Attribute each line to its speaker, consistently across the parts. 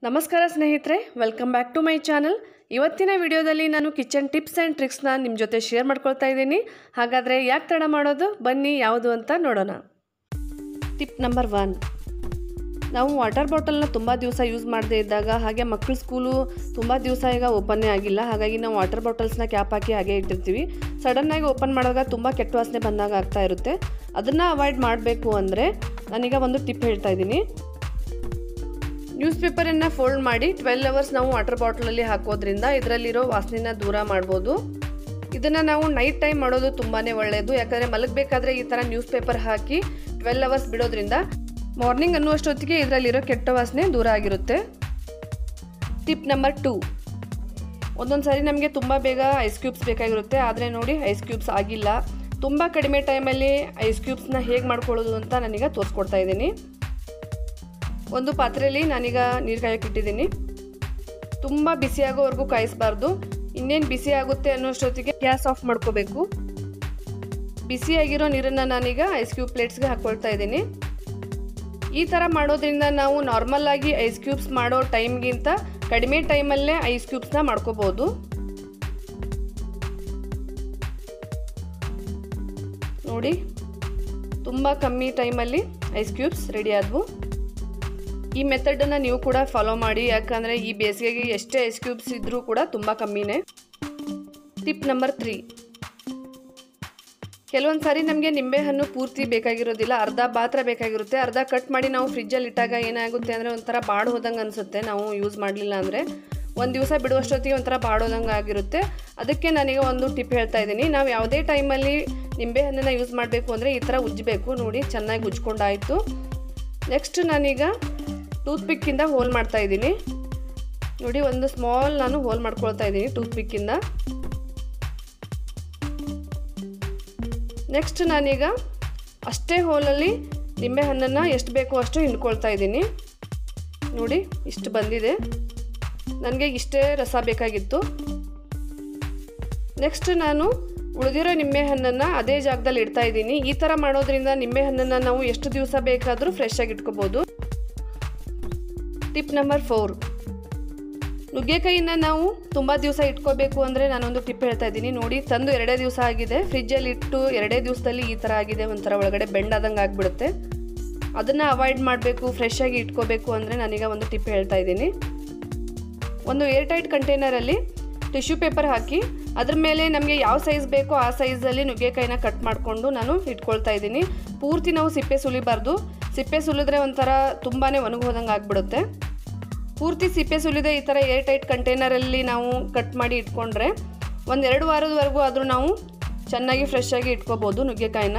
Speaker 1: ನಮಸ್ಕಾರ ಸ್ನೇಹಿತರೆ welcome back to my channel ಇವತ್ತಿನ ವಿಡಿಯೋದಲ್ಲಿ ನಾನು ಕಿಚನ್ ಟಿಪ್ಸ್ ಆ್ಯಂಡ್ ಟ್ರಿಕ್ಸ್ನ ನಿಮ್ಮ ಜೊತೆ ಶೇರ್ ಮಾಡ್ಕೊಳ್ತಾ ಇದ್ದೀನಿ ಹಾಗಾದರೆ ಯಾಕೆ ತಡ ಮಾಡೋದು ಬನ್ನಿ ಯಾವುದು ಅಂತ ನೋಡೋಣ ಟಿಪ್ ನಂಬರ್ ಒನ್ ನಾವು ವಾಟರ್ ಬಾಟಲ್ನ ತುಂಬ ದಿವಸ ಯೂಸ್ ಮಾಡದೇ ಇದ್ದಾಗ ಹಾಗೆ ಮಕ್ಕಳ ಸ್ಕೂಲು ತುಂಬ ದಿವಸ ಈಗ ಓಪನ್ನೇ ಆಗಿಲ್ಲ ಹಾಗಾಗಿ ನಾವು ವಾಟರ್ ಬಾಟಲ್ಸ್ನ ಕ್ಯಾಪ್ ಹಾಕಿ ಹಾಗೆ ಇಟ್ಟಿರ್ತೀವಿ ಸಡನ್ನಾಗಿ ಓಪನ್ ಮಾಡಿದಾಗ ತುಂಬ ಕೆಟ್ಟ ವಾಸನೆ ಬಂದಾಗ ಆಗ್ತಾ ಇರುತ್ತೆ ಅದನ್ನು ಅವಾಯ್ಡ್ ಮಾಡಬೇಕು ಅಂದರೆ ನಾನೀಗ ಒಂದು ಟಿಪ್ ಹೇಳ್ತಾ ಇದ್ದೀನಿ ನ್ಯೂಸ್ ಪೇಪರನ್ನು ಫೋಲ್ಡ್ ಮಾಡಿ ಟ್ವೆಲ್ ಅವರ್ಸ್ ನಾವು ವಾಟರ್ ಬಾಟಲಲ್ಲಿ ಹಾಕೋದ್ರಿಂದ ಇದರಲ್ಲಿರೋ ವಾಸನೆನ ದೂರ ಮಾಡ್ಬೋದು ಇದನ್ನು ನಾವು ನೈಟ್ ಟೈಮ್ ಮಾಡೋದು ತುಂಬಾ ಒಳ್ಳೆಯದು ಯಾಕಂದರೆ ಮಲಗಬೇಕಾದ್ರೆ ಈ ಥರ ನ್ಯೂಸ್ ಪೇಪರ್ ಹಾಕಿ ಟ್ವೆಲ್ ಅವರ್ಸ್ ಬಿಡೋದ್ರಿಂದ ಮಾರ್ನಿಂಗ್ ಅನ್ನುವಷ್ಟೊತ್ತಿಗೆ ಇದರಲ್ಲಿರೋ ಕೆಟ್ಟ ವಾಸನೆ ದೂರ ಆಗಿರುತ್ತೆ ಟಿಪ್ ನಂಬರ್ ಟೂ ಒಂದೊಂದು ಸಾರಿ ನಮಗೆ ತುಂಬ ಬೇಗ ಐಸ್ ಕ್ಯೂಬ್ಸ್ ಬೇಕಾಗಿರುತ್ತೆ ಆದರೆ ನೋಡಿ ಐಸ್ ಕ್ಯೂಬ್ಸ್ ಆಗಿಲ್ಲ ತುಂಬ ಕಡಿಮೆ ಟೈಮಲ್ಲಿ ಐಸ್ ಕ್ಯೂಬ್ಸ್ನ ಹೇಗೆ ಮಾಡ್ಕೊಳ್ಳೋದು ಅಂತ ನಾನೀಗ ತೋರಿಸ್ಕೊಡ್ತಾ ಇದ್ದೀನಿ ಒಂದು ಪಾತ್ರೆಯಲ್ಲಿ ನಾನೀಗ ನೀರು ಕಾಯೋಕೆ ಇಟ್ಟಿದ್ದೀನಿ ತುಂಬ ಬಿಸಿ ಆಗೋವರೆಗೂ ಕಾಯಿಸಬಾರ್ದು ಇನ್ನೇನು ಬಿಸಿ ಆಗುತ್ತೆ ಅನ್ನೋಷ್ಟೊತ್ತಿಗೆ ಗ್ಯಾಸ್ ಆಫ್ ಮಾಡ್ಕೋಬೇಕು ಬಿಸಿಯಾಗಿರೋ ನೀರನ್ನು ನಾನೀಗ ಐಸ್ ಕ್ಯೂಬ್ ಪ್ಲೇಟ್ಸ್ಗೆ ಹಾಕ್ಕೊಳ್ತಾ ಇದ್ದೀನಿ ಈ ಥರ ಮಾಡೋದ್ರಿಂದ ನಾವು ನಾರ್ಮಲ್ ಆಗಿ ಐಸ್ ಕ್ಯೂಬ್ಸ್ ಮಾಡೋ ಟೈಮ್ಗಿಂತ ಕಡಿಮೆ ಟೈಮಲ್ಲೇ ಐಸ್ ಕ್ಯೂಬ್ಸ್ನ ಮಾಡ್ಕೋಬೋದು ನೋಡಿ ತುಂಬ ಕಮ್ಮಿ ಟೈಮಲ್ಲಿ ಐಸ್ ಕ್ಯೂಬ್ಸ್ ರೆಡಿ ಆದವು ಈ ಮೆಥಡನ್ನು ನೀವು ಕೂಡ ಫಾಲೋ ಮಾಡಿ ಯಾಕಂದರೆ ಈ ಬೇಸಿಗೆಗೆ ಎಷ್ಟೇ ಐಸ್ ಕ್ಯೂಬ್ಸ್ ಇದ್ದರೂ ಕೂಡ ತುಂಬ ಕಮ್ಮಿನೇ ಟಿಪ್ ನಂಬರ್ ತ್ರೀ ಕೆಲವೊಂದು ಸಾರಿ ನಮಗೆ ನಿಂಬೆಹಣ್ಣು ಪೂರ್ತಿ ಬೇಕಾಗಿರೋದಿಲ್ಲ ಅರ್ಧ ಪಾತ್ರ ಬೇಕಾಗಿರುತ್ತೆ ಅರ್ಧ ಕಟ್ ಮಾಡಿ ನಾವು ಫ್ರಿಜ್ಜಲ್ಲಿ ಇಟ್ಟಾಗ ಏನಾಗುತ್ತೆ ಅಂದರೆ ಒಂಥರ ಬಾಡ್ ಹೋದಂಗೆ ಅನಿಸುತ್ತೆ ನಾವು ಯೂಸ್ ಮಾಡಲಿಲ್ಲ ಅಂದರೆ ಒಂದು ದಿವಸ ಬಿಡುವಷ್ಟೊತ್ತಿಗೆ ಒಂಥರ ಬಾಡೋದಂಗೆ ಆಗಿರುತ್ತೆ ಅದಕ್ಕೆ ನಾನೀಗ ಒಂದು ಟಿಪ್ ಹೇಳ್ತಾ ಇದ್ದೀನಿ ನಾವು ಯಾವುದೇ ಟೈಮಲ್ಲಿ ನಿಂಬೆಹಣ್ಣನ್ನು ಯೂಸ್ ಮಾಡಬೇಕು ಅಂದರೆ ಈ ಥರ ಉಜ್ಜಬೇಕು ನೋಡಿ ಚೆನ್ನಾಗಿ ಉಜ್ಕೊಂಡಾಯಿತು ನೆಕ್ಸ್ಟ್ ನಾನೀಗ ಟೂತ್ ಪಿಕ್ಕಿಂದ ಹೋಲ್ ಮಾಡ್ತಾ ಇದ್ದೀನಿ ನೋಡಿ ಒಂದು ಸ್ಮಾಲ್ ನಾನು ಹೋಲ್ ಮಾಡ್ಕೊಳ್ತಾ ಇದ್ದೀನಿ ಟೂತ್ ಪಿಕ್ಕಿಂದ ನೆಕ್ಸ್ಟ್ ನಾನೀಗ ಅಷ್ಟೇ ಹೋಲಲ್ಲಿ ನಿಂಬೆಹಣ್ಣನ್ನು ಎಷ್ಟು ಬೇಕೋ ಅಷ್ಟು ಹಿಂಡ್ಕೊಳ್ತಾ ಇದ್ದೀನಿ ನೋಡಿ ಇಷ್ಟು ಬಂದಿದೆ ನನಗೆ ಇಷ್ಟೇ ರಸ ಬೇಕಾಗಿತ್ತು ನೆಕ್ಸ್ಟ್ ನಾನು ಉಳಿದಿರೋ ನಿಂಬೆಹಣ್ಣನ್ನು ಅದೇ ಜಾಗದಲ್ಲಿ ಇಡ್ತಾ ಇದ್ದೀನಿ ಈ ಥರ ಮಾಡೋದ್ರಿಂದ ನಿಂಬೆಹಣ್ಣನ್ನು ನಾವು ಎಷ್ಟು ದಿವಸ ಬೇಕಾದರೂ ಫ್ರೆಶ್ ಆಗಿ ಇಟ್ಕೋಬೋದು ಟಿಪ್ ನಂಬರ್ ಫೋರ್ ನುಗ್ಗೆಕಾಯಿನ ನಾವು ತುಂಬ ದಿವಸ ಇಟ್ಕೋಬೇಕು ಅಂದರೆ ನಾನೊಂದು ಟಿಪ್ ಹೇಳ್ತಾ ಇದ್ದೀನಿ ನೋಡಿ ತಂದು ಎರಡೇ ದಿವಸ ಆಗಿದೆ ಫ್ರಿಜ್ಜಲ್ಲಿ ಇಟ್ಟು ಎರಡೇ ದಿವಸದಲ್ಲಿ ಈ ಥರ ಆಗಿದೆ ಒಂಥರ ಒಳಗಡೆ ಬೆಂಡಾದಂಗೆ ಆಗಿಬಿಡುತ್ತೆ ಅದನ್ನು ಅವಾಯ್ಡ್ ಮಾಡಬೇಕು ಫ್ರೆಶ್ ಆಗಿ ಇಟ್ಕೋಬೇಕು ಅಂದರೆ ನಾನೀಗ ಒಂದು ಟಿಪ್ ಹೇಳ್ತಾ ಇದ್ದೀನಿ ಒಂದು ಏರ್ ಟೈಟ್ ಕಂಟೈನರಲ್ಲಿ ಟಿಶ್ಯೂ ಪೇಪರ್ ಹಾಕಿ ಅದ್ರ ಮೇಲೆ ನಮಗೆ ಯಾವ ಸೈಜ್ ಬೇಕೋ ಆ ಸೈಜಲ್ಲಿ ನುಗ್ಗೆಕಾಯಿನ ಕಟ್ ಮಾಡಿಕೊಂಡು ನಾನು ಇಟ್ಕೊಳ್ತಾ ಇದ್ದೀನಿ ಪೂರ್ತಿ ನಾವು ಸಿಪ್ಪೆ ಸುಲಿಬಾರ್ದು ಸಿಪ್ಪೆ ಸುಲಿದ್ರೆ ಒಂಥರ ತುಂಬಾ ಒಣಗೋದಂಗೆ ಆಗಿಬಿಡುತ್ತೆ ಪೂರ್ತಿ ಸಿಪ್ಪೆ ಸುಲಿದೆ ಈ ಥರ ಏರ್ ಟೈಟ್ ಕಂಟೈನರಲ್ಲಿ ನಾವು ಕಟ್ ಮಾಡಿ ಇಟ್ಕೊಂಡ್ರೆ ಒಂದು ಎರಡು ವಾರದವರೆಗೂ ಆದರೂ ನಾವು ಚೆನ್ನಾಗಿ ಫ್ರೆಶ್ ಆಗಿ ಇಟ್ಕೋಬೋದು ನುಗ್ಗೆಕಾಯಿನ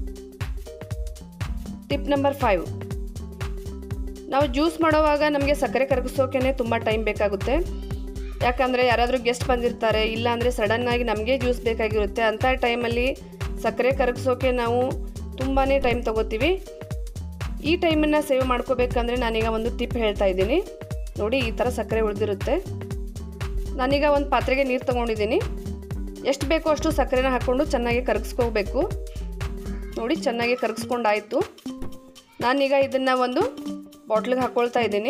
Speaker 1: ಟಿಪ್ ನಂಬರ್ ಫೈವ್ ನಾವು ಜ್ಯೂಸ್ ಮಾಡೋವಾಗ ನಮಗೆ ಸಕ್ಕರೆ ಕರಗಿಸೋಕೆ ತುಂಬ ಟೈಮ್ ಬೇಕಾಗುತ್ತೆ ಯಾಕಂದರೆ ಯಾರಾದರೂ ಗೆಸ್ಟ್ ಬಂದಿರ್ತಾರೆ ಇಲ್ಲಾಂದರೆ ಸಡನ್ನಾಗಿ ನಮಗೆ ಜ್ಯೂಸ್ ಬೇಕಾಗಿರುತ್ತೆ ಅಂಥ ಟೈಮಲ್ಲಿ ಸಕ್ಕರೆ ಕರಗಿಸೋಕೆ ನಾವು ತುಂಬಾ ಟೈಮ್ ತೊಗೋತೀವಿ ಈ ಟೈಮನ್ನು ಸೇವ್ ಮಾಡ್ಕೋಬೇಕಂದ್ರೆ ನಾನೀಗ ಒಂದು ಟಿಪ್ ಹೇಳ್ತಾ ಇದ್ದೀನಿ ನೋಡಿ ಈ ಥರ ಸಕ್ಕರೆ ಉಳಿದಿರುತ್ತೆ ನಾನೀಗ ಒಂದು ಪಾತ್ರೆಗೆ ನೀರು ತೊಗೊಂಡಿದ್ದೀನಿ ಎಷ್ಟು ಬೇಕೋ ಅಷ್ಟು ಸಕ್ಕರೆನ ಹಾಕ್ಕೊಂಡು ಚೆನ್ನಾಗಿ ಕರಗಿಸ್ಕೋಬೇಕು ನೋಡಿ ಚೆನ್ನಾಗಿ ಕರಗಿಸ್ಕೊಂಡಾಯಿತು ನಾನೀಗ ಇದನ್ನು ಒಂದು ಬಾಟ್ಲಿಗೆ ಹಾಕ್ಕೊಳ್ತಾ ಇದ್ದೀನಿ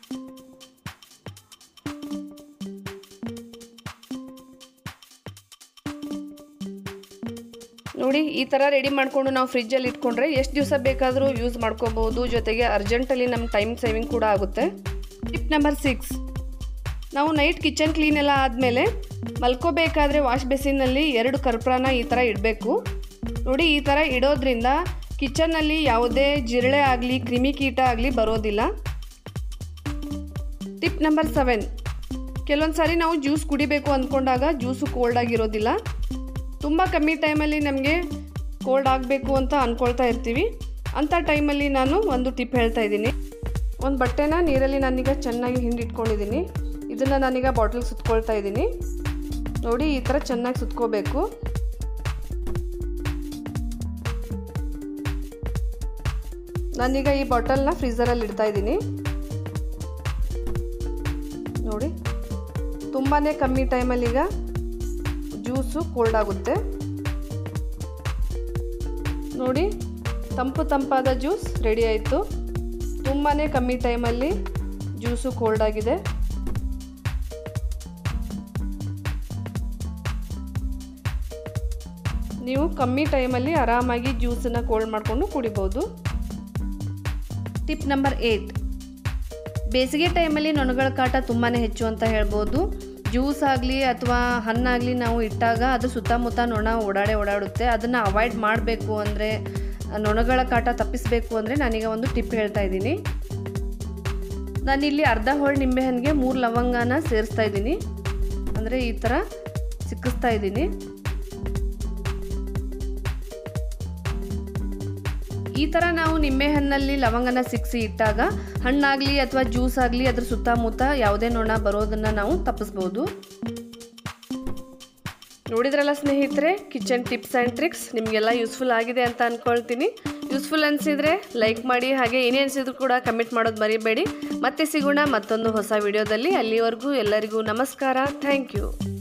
Speaker 1: ನೋಡಿ ಈ ಥರ ರೆಡಿ ಮಾಡಿಕೊಂಡು ನಾವು ಫ್ರಿಜ್ಜಲ್ಲಿ ಇಟ್ಕೊಂಡ್ರೆ ಎಷ್ಟು ದಿವಸ ಬೇಕಾದರೂ ಯೂಸ್ ಮಾಡ್ಕೋಬೋದು ಜೊತೆಗೆ ಅರ್ಜೆಂಟಲ್ಲಿ ನಮ್ಮ ಟೈಮ್ ಸೇವಿಂಗ್ ಕೂಡ ಆಗುತ್ತೆ ಟಿಪ್ ನಂಬರ್ ಸಿಕ್ಸ್ ನಾವು ನೈಟ್ ಕಿಚನ್ ಕ್ಲೀನ್ ಎಲ್ಲ ಆದಮೇಲೆ ಮಲ್ಕೋಬೇಕಾದ್ರೆ ವಾಶ್ ಬೇಸಿನಲ್ಲಿ ಎರಡು ಕರ್ಪೂರನ ಈ ಥರ ಇಡಬೇಕು ನೋಡಿ ಈ ಥರ ಇಡೋದ್ರಿಂದ ಕಿಚನ್ನಲ್ಲಿ ಯಾವುದೇ ಜಿರಳೆ ಆಗಲಿ ಕ್ರಿಮಿಕೀಟ ಆಗಲಿ ಬರೋದಿಲ್ಲ ಟಿಪ್ ನಂಬರ್ ಸೆವೆನ್ ಕೆಲವೊಂದು ಸಾರಿ ನಾವು ಜ್ಯೂಸ್ ಕುಡಿಬೇಕು ಅಂದ್ಕೊಂಡಾಗ ಜ್ಯೂಸು ಕೋಲ್ಡ್ ಆಗಿರೋದಿಲ್ಲ ತುಂಬ ಕಮ್ಮಿ ಟೈಮಲ್ಲಿ ನಮಗೆ ಕೋಲ್ಡ್ ಆಗಬೇಕು ಅಂತ ಅಂದ್ಕೊಳ್ತಾ ಇರ್ತೀವಿ ಅಂಥ ಟೈಮಲ್ಲಿ ನಾನು ಒಂದು ಟಿಪ್ ಹೇಳ್ತಾ ಇದ್ದೀನಿ ಒಂದು ಬಟ್ಟೆನ ನೀರಲ್ಲಿ ನಾನೀಗ ಚೆನ್ನಾಗಿ ಹಿಂಡಿಟ್ಕೊಂಡಿದ್ದೀನಿ ಇದನ್ನು ನಾನೀಗ ಬಾಟಲ್ಗೆ ಸುತ್ಕೊಳ್ತಾ ಇದ್ದೀನಿ ನೋಡಿ ಈ ಥರ ಚೆನ್ನಾಗಿ ಸುತ್ಕೋಬೇಕು ನಾನೀಗ ಈ ಬಾಟಲ್ನ ಫ್ರೀಝರಲ್ಲಿ ಇಡ್ತಾ ಇದ್ದೀನಿ ನೋಡಿ ತುಂಬಾ ಕಮ್ಮಿ ಟೈಮಲ್ಲಿ ಈಗ ಜ್ಯೂಸು ಕೋಲ್ಡ್ ಆಗುತ್ತೆ ನೋಡಿ ತಂಪು ತಂಪಾದ ಜ್ಯೂಸ್ ರೆಡಿ ಆಯಿತು ತುಂಬಾ ಕಮ್ಮಿ ಟೈಮಲ್ಲಿ ಜ್ಯೂಸು ಕೋಲ್ಡ್ ಆಗಿದೆ ನೀವು ಕಮ್ಮಿ ಟೈಮಲ್ಲಿ ಆರಾಮಾಗಿ ಜ್ಯೂಸನ್ನು ಕೋಲ್ಡ್ ಮಾಡಿಕೊಂಡು ಕುಡಿಬೋದು
Speaker 2: ಟಿಪ್ ನಂಬರ್ ಏಯ್ಟ್ ಬೇಸಿಗೆ ಟೈಮಲ್ಲಿ ನೊಣಗಳ ಕಾಟ ತುಂಬಾ ಹೆಚ್ಚು ಅಂತ ಹೇಳ್ಬೋದು ಜ್ಯೂಸ್ ಆಗಲಿ ಅಥವಾ ಹಣ್ಣಾಗಲಿ ನಾವು ಇಟ್ಟಾಗ ಅದು ಸುತ್ತಮುತ್ತ ನೊಣ ಓಡಾಡೇ ಓಡಾಡುತ್ತೆ ಅದನ್ನು ಅವಾಯ್ಡ್ ಮಾಡಬೇಕು ಅಂದರೆ ನೊಣಗಳ ಕಾಟ ತಪ್ಪಿಸಬೇಕು ಅಂದರೆ ನಾನೀಗ ಒಂದು ಟಿಪ್ ಹೇಳ್ತಾ ಇದ್ದೀನಿ ನಾನಿಲ್ಲಿ ಅರ್ಧ ಹೋಳು ನಿಂಬೆಹಣ್ಣಿಗೆ ಮೂರು ಲವಂಗನ ಸೇರಿಸ್ತಾ ಇದ್ದೀನಿ ಅಂದರೆ ಈ ಥರ ಸಿಕ್ಕಿಸ್ತಾ ಇದ್ದೀನಿ ಈ ಥರ ನಾವು ನಿಂಬೆಹಣ್ಣಲ್ಲಿ ಲವಂಗನ ಸಿಕ್ಕಿಸಿ ಇಟ್ಟಾಗ ಹಣ್ಣಾಗಲಿ ಅಥವಾ ಜ್ಯೂಸ್ ಆಗಲಿ ಅದ್ರ ಸುತ್ತಮುತ್ತ ಯಾವುದೇ ನೊಣ ಬರೋದನ್ನು ನಾವು ತಪ್ಪಿಸ್ಬೋದು
Speaker 1: ನೋಡಿದ್ರಲ್ಲ ಸ್ನೇಹಿತರೆ ಕಿಚನ್ ಟಿಪ್ಸ್ ಆ್ಯಂಡ್ ಟ್ರಿಕ್ಸ್ ನಿಮಗೆಲ್ಲ ಯೂಸ್ಫುಲ್ ಆಗಿದೆ ಅಂತ ಅಂದ್ಕೊಳ್ತೀನಿ ಯೂಸ್ಫುಲ್ ಅನಿಸಿದರೆ ಲೈಕ್ ಮಾಡಿ ಹಾಗೆ ಏನೇ ಅನಿಸಿದ್ರು ಕೂಡ ಕಮೆಂಟ್ ಮಾಡೋದು ಮರಿಬೇಡಿ ಮತ್ತೆ ಸಿಗೋಣ ಮತ್ತೊಂದು ಹೊಸ ವಿಡಿಯೋದಲ್ಲಿ ಅಲ್ಲಿವರೆಗೂ ಎಲ್ಲರಿಗೂ ನಮಸ್ಕಾರ ಥ್ಯಾಂಕ್ ಯು